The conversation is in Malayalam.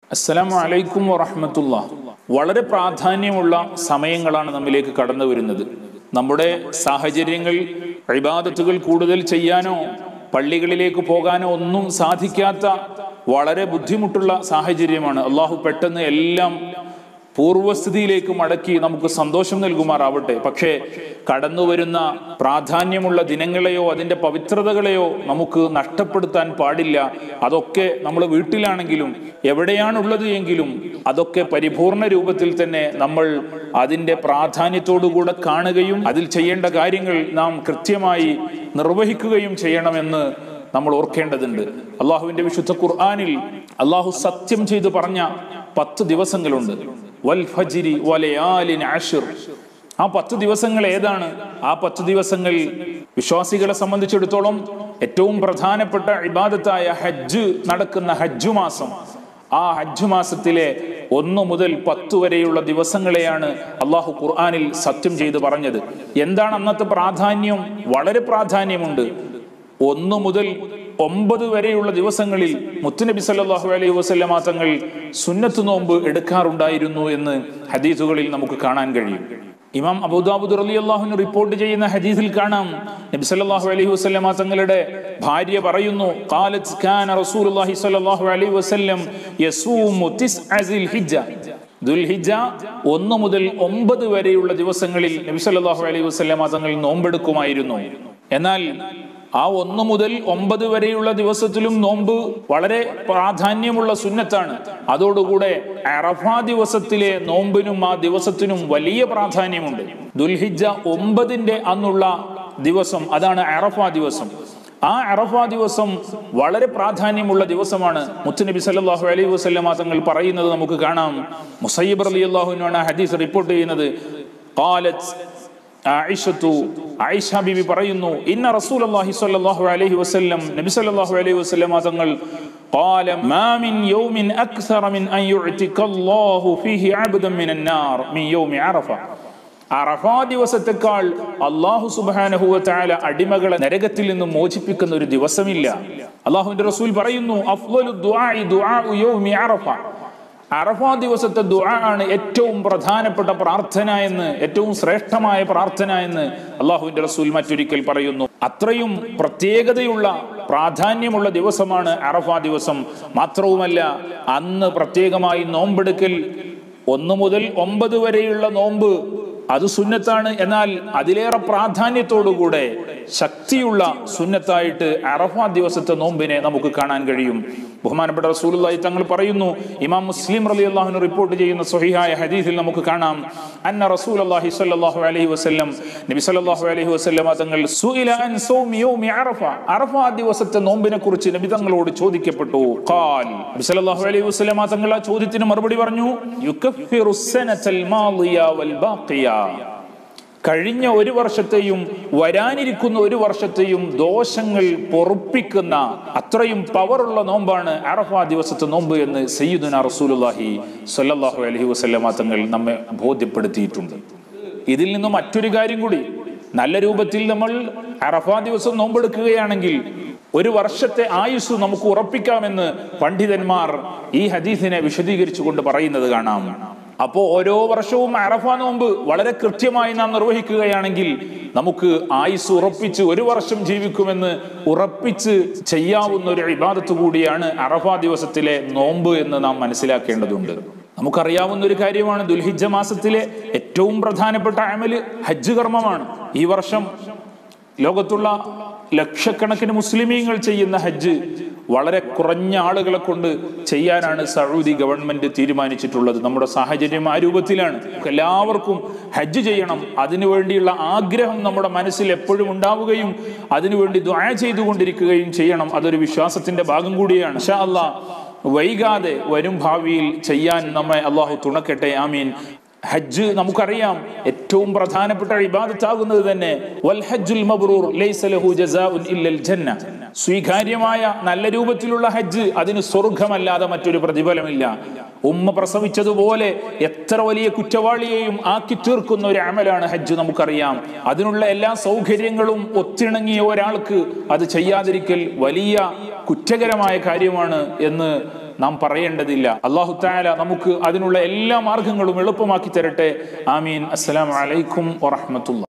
അസ്സലാമു അലൈക്കും വറഹമത്തുള്ള വളരെ പ്രാധാന്യമുള്ള സമയങ്ങളാണ് നമ്മിലേക്ക് കടന്നു വരുന്നത് നമ്മുടെ സാഹചര്യങ്ങൾ ഇബാദത്തുകൾ കൂടുതൽ ചെയ്യാനോ പള്ളികളിലേക്ക് പോകാനോ ഒന്നും സാധിക്കാത്ത വളരെ ബുദ്ധിമുട്ടുള്ള സാഹചര്യമാണ് അള്ളാഹു പെട്ടെന്ന് എല്ലാം പൂർവസ്ഥിതിയിലേക്ക് മടക്കി നമുക്ക് സന്തോഷം നൽകുമാറാവട്ടെ പക്ഷേ കടന്നു വരുന്ന പ്രാധാന്യമുള്ള ദിനങ്ങളെയോ അതിൻ്റെ പവിത്രതകളെയോ നമുക്ക് നഷ്ടപ്പെടുത്താൻ പാടില്ല അതൊക്കെ നമ്മൾ വീട്ടിലാണെങ്കിലും എവിടെയാണുള്ളത് എങ്കിലും അതൊക്കെ പരിപൂർണ രൂപത്തിൽ തന്നെ നമ്മൾ അതിൻ്റെ പ്രാധാന്യത്തോടുകൂടെ കാണുകയും അതിൽ ചെയ്യേണ്ട കാര്യങ്ങൾ നാം കൃത്യമായി നിർവഹിക്കുകയും ചെയ്യണമെന്ന് നമ്മൾ ഓർക്കേണ്ടതുണ്ട് അള്ളാഹുവിന്റെ വിശുദ്ധ ഖുർആാനിൽ അള്ളാഹു സത്യം ചെയ്ത് പറഞ്ഞ പത്ത് ദിവസങ്ങളുണ്ട് വൽ ഫജിരി വലയാലിൻ ആഷിർ ആ പത്ത് ദിവസങ്ങൾ ഏതാണ് ആ പത്ത് ദിവസങ്ങൾ വിശ്വാസികളെ സംബന്ധിച്ചിടത്തോളം ഏറ്റവും പ്രധാനപ്പെട്ട ഇബാദത്തായ ഹജ്ജ് നടക്കുന്ന ഹജ്ജു മാസം ആ ഹജ്ജ് മാസത്തിലെ ഒന്നു മുതൽ പത്ത് വരെയുള്ള ദിവസങ്ങളെയാണ് അള്ളാഹു ഖുർആാനിൽ സത്യം ചെയ്ത് പറഞ്ഞത് എന്താണ് അന്നത്തെ പ്രാധാന്യം വളരെ പ്രാധാന്യമുണ്ട് ഒന്ന് മുതൽ ഒമ്പത് വരെയുള്ള ദിവസങ്ങളിൽ മുത്തുനബി സല്ലാഹു അലൈഹി വസ്ലമ തങ്ങൾ സുന്നത്ത് നോമ്പ് എടുക്കാറുണ്ടായിരുന്നു എന്ന് ഹദീസുകളിൽ നമുക്ക് കാണാൻ കഴിയും ഇമാം അബൂദാബുദ് റലി അള്ളാഹുന് റിപ്പോർട്ട് ചെയ്യുന്ന ഹദീസിൽ കാണാം നബി സല്ലല്ലാഹു അലൈഹി വസല്ലമ തങ്ങളുടെ ഭാര്യ പറയുന്നു ഖാലത് കാന റസൂലുള്ളാഹി സ്വല്ലല്ലാഹു അലൈഹി വസല്ലം യസൂമു തിസ്അ ഹിജ്ജ ദുൽഹിജ ഒന്ന് മുതൽ ഒമ്പത് വരെയുള്ള ദിവസങ്ങളിൽ നബി സല്ലല്ലാഹു അലൈഹി വസല്ലമ തങ്ങൾ നോമ്പെടുക്കുമായിരുന്നു എന്നാൽ ആ ഒന്ന് മുതൽ ഒമ്പത് വരെയുള്ള ദിവസത്തിലും നോമ്പ് വളരെ പ്രാധാന്യമുള്ള സുന്നത്താണ് അതോടുകൂടെ അറഫ ദിവസത്തിലെ നോമ്പിനും ആ ദിവസത്തിനും വലിയ പ്രാധാന്യമുണ്ട് ദുൽഹിജ ഒമ്പതിന്റെ അന്നുള്ള ദിവസം അതാണ് അറഫ ദിവസം ആ അറഫ ദിവസം വളരെ പ്രാധാന്യമുള്ള ദിവസമാണ് മുത്തുനബി സല്ലല്ലാഹു അലൈഹി വസല്ലമ തങ്ങൾ പറയുന്നത് നമുക്ക് കാണാം മുസയ്യിബ് റളിയല്ലാഹുവിനാണ് ഹദീസ് റിപ്പോർട്ട് ചെയ്യുന്നത് ഖാലത്ത് ആയിഷത്തു ആയിഷ ബിബി പറയുന്നു ഇന്ന റസൂലുള്ളാഹി സ്വല്ലല്ലാഹു അലൈഹി വസല്ലം നബി സല്ലല്ലാഹു അലൈഹി വസല്ലം തങ്ങൾ قال ما من يوم أكثر من أن يعتق الله فيه عبدا من النار من يوم عرفة അറഫാ ദിവസത്തെക്കാൾ അള്ളാഹു സുബാനഹുവ ചാല അടിമകളെ നരകത്തിൽ നിന്ന് മോചിപ്പിക്കുന്ന ഒരു ദിവസമില്ല അള്ളാഹുവിന്റെ റസൂൽ പറയുന്നു അഫ്വലു ദുആഇ ദുആഉ യൗമി അറഫ അറഫ ദിവസത്തെ ദുആ ആണ് ഏറ്റവും പ്രധാനപ്പെട്ട പ്രാർത്ഥന എന്ന് ഏറ്റവും ശ്രേഷ്ഠമായ പ്രാർത്ഥന എന്ന് അള്ളാഹുവിന്റെ റസൂൽ മറ്റൊരിക്കൽ പറയുന്നു അത്രയും പ്രത്യേകതയുള്ള പ്രാധാന്യമുള്ള ദിവസമാണ് അറഫ ദിവസം മാത്രവുമല്ല അന്ന് പ്രത്യേകമായി നോമ്പെടുക്കൽ ഒന്ന് മുതൽ ഒമ്പത് വരെയുള്ള നോമ്പ് അത് സുന്നത്താണ് എന്നാൽ അതിലേറെ പ്രാധാന്യത്തോടുകൂടെ ശക്തിയുള്ള സുന്നത്തായിട്ട് അറഫ ദിവസത്തെ നോമ്പിനെ നമുക്ക് കാണാൻ കഴിയും ബഹുമാനപ്പെട്ട റസൂലുള്ളാഹി തങ്ങൾ പറയുന്നു ഇമാം മുസ്ലിം റലി അള്ളാഹുന് റിപ്പോർട്ട് ചെയ്യുന്ന സ്വഹിഹായ ഹദീസിൽ നമുക്ക് കാണാം അന്ന റസൂലുള്ളാഹി സ്വല്ലല്ലാഹു അലൈഹി വസല്ലം നബി സല്ലല്ലാഹു അലൈഹി വസല്ലം തങ്ങൾ സുഇല അൻ സൗമി യൗമി അറഫ അറഫ ദിവസത്തെ നോമ്പിനെ കുറിച്ച് നബി തങ്ങളോട് ചോദിക്കപ്പെട്ടു ഖാൽ നബി സല്ലല്ലാഹു അലൈഹി വസല്ലം തങ്ങൾ ആ ചോദ്യത്തിന് മറുപടി പറഞ്ഞു യുകഫിറു സനതൽ മാളിയ വൽ ബാഖിയ കഴിഞ്ഞ ഒരു വർഷത്തെയും വരാനിരിക്കുന്ന ഒരു വർഷത്തെയും ദോഷങ്ങൾ പൊറുപ്പിക്കുന്ന അത്രയും പവറുള്ള നോമ്പാണ് അറഫ ദിവസത്തെ നോമ്പ് എന്ന് സയ്യിദുന റസൂലുല്ലാഹി സല്ലല്ലാഹു അലൈഹി വസല്ലമ തങ്ങൾ നമ്മെ ബോധ്യപ്പെടുത്തിയിട്ടുണ്ട് ഇതിൽ നിന്ന് മറ്റൊരു കാര്യം കൂടി നല്ല രൂപത്തിൽ നമ്മൾ അറഫ ദിവസം നോമ്പെടുക്കുകയാണെങ്കിൽ ഒരു വർഷത്തെ ആയുസ് നമുക്ക് ഉറപ്പിക്കാമെന്ന് പണ്ഡിതന്മാർ ഈ ഹദീസിനെ വിശദീകരിച്ചുകൊണ്ട് പറയുന്നത് കാണാം അപ്പോ ഓരോ വർഷവും അറഫ നോമ്പ് വളരെ കൃത്യമായി നാം നിർവഹിക്കുകയാണെങ്കിൽ നമുക്ക് ആയുസ് ഉറപ്പിച്ച് ഒരു വർഷം ജീവിക്കുമെന്ന് ഉറപ്പിച്ച് ചെയ്യാവുന്ന ഒരു ഇബാദത്ത് കൂടിയാണ് അറഫ ദിവസത്തിലെ നോമ്പ് എന്ന് നാം മനസ്സിലാക്കേണ്ടതുണ്ട് നമുക്കറിയാവുന്ന ഒരു കാര്യമാണ് ദുൽഹിജ മാസത്തിലെ ഏറ്റവും പ്രധാനപ്പെട്ട അമല് ഹജ്ജ് കർമ്മമാണ് ഈ വർഷം ലോകത്തുള്ള ലക്ഷക്കണക്കിന് മുസ്ലിമീങ്ങൾ ചെയ്യുന്ന ഹജ്ജ് വളരെ കുറഞ്ഞ ആളുകളെ കൊണ്ട് ചെയ്യാനാണ് സൗദി ഗവൺമെന്റ് തീരുമാനിച്ചിട്ടുള്ളത് നമ്മുടെ സാഹചര്യം ആ രൂപത്തിലാണ് എല്ലാവർക്കും ഹജ്ജ് ചെയ്യണം അതിനു വേണ്ടിയുള്ള ആഗ്രഹം നമ്മുടെ മനസ്സിൽ എപ്പോഴും ഉണ്ടാവുകയും അതിനുവേണ്ടി ദ്വായ ചെയ്തുകൊണ്ടിരിക്കുകയും ചെയ്യണം അതൊരു വിശ്വാസത്തിന്റെ ഭാഗം കൂടിയാണ് ഷാ അല്ലാ വൈകാതെ വരും ഭാവിയിൽ ചെയ്യാൻ നമ്മെ അള്ളാഹു തുണക്കട്ടെ ആമീൻ ഹജ്ജ് നമുക്കറിയാം ഏറ്റവും പ്രധാനപ്പെട്ട ഇബാദത്താകുന്നത് തന്നെ വൽ ഹജ്ജുൽ മബ്റൂർ ലൈസ ലഹു ജസാഉൻ ഇല്ലൽ ജന്ന സ്വീകാര്യമായ നല്ല രൂപത്തിലുള്ള ഹജ്ജ് അതിന് സ്വർഗമല്ലാതെ മറ്റൊരു പ്രതിഫലമില്ല ഉമ്മ പ്രസവിച്ചതുപോലെ എത്ര വലിയ കുറ്റവാളിയെയും ആക്കി തീർക്കുന്ന ഒരു അമലാണ് ഹജ്ജ് നമുക്കറിയാം അതിനുള്ള എല്ലാ സൗകര്യങ്ങളും ഒത്തിണങ്ങിയ ഒരാൾക്ക് അത് ചെയ്യാതിരിക്കൽ വലിയ കുറ്റകരമായ കാര്യമാണ് എന്ന് നാം പറയേണ്ടതില്ല അള്ളാഹു താല നമുക്ക് അതിനുള്ള എല്ലാ മാർഗങ്ങളും എളുപ്പമാക്കി തരട്ടെ ആമീൻ അസ്സലാമു അലൈക്കും വറഹ്മത്തുള്ളാഹി